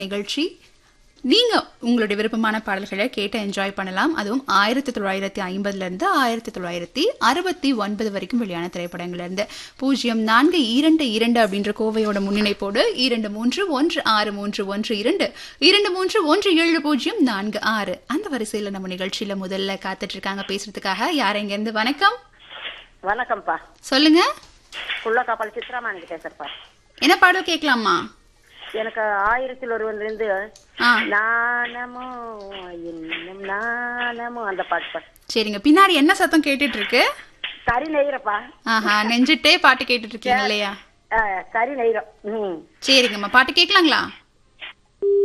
நிகழ்ச்சி நீங்க உங்களுடைய விருப்பமான பாடல்களை கேட்டு என்ஜாய் பண்ணலாம் அதுவும் ஆயிரத்தி தொள்ளாயிரத்தி ஐம்பதுல இருந்து ஆயிரத்தி தொள்ளாயிரத்தி அறுபத்தி ஒன்பது வரைக்கும் வெளியான திரைப்படங்கள்ல இருந்து பூஜ்ஜியம் நான்கு இரண்டு இரண்டு அப்படின்ற கோவையோட முன்னிணைப்போடு இரண்டு மூன்று ஒன்று ஆறு மூன்று ஒன்று இரண்டு இரண்டு மூன்று ஒன்று ஏழு பூஜ்ஜியம் நான்கு ஆறு அந்த வரிசையில நம்ம நிகழ்ச்சியில முதல்ல காத்துட்டு இருக்காங்க பேசுறதுக்காக யார் இங்க இருந்து வணக்கம் வணக்கம்ப்பா சொல்லுங்க குள்ளக்காப்பால் சித்ராமானிக்கு பேசுறப்பா என்ன பாடல் கேட்கலாமா எனக்கு ஆயிரத்தில் ஒருவன்லேருந்து ஆ நாணமோ இன்னும் நாணமோ அந்த பாட்டுப்பா சரிங்க பின்னாடி என்ன சத்தம் கேட்டுட்டு இருக்கு கறி நெய்கிறப்பா ஆஹா நெஞ்சிட்டே பாட்டு கேட்டுட்டு இருக்கீங்க இல்லையா கறி நெய்கிறோம் ம் சரிங்கம்மா பாட்டு கேட்கலாங்களா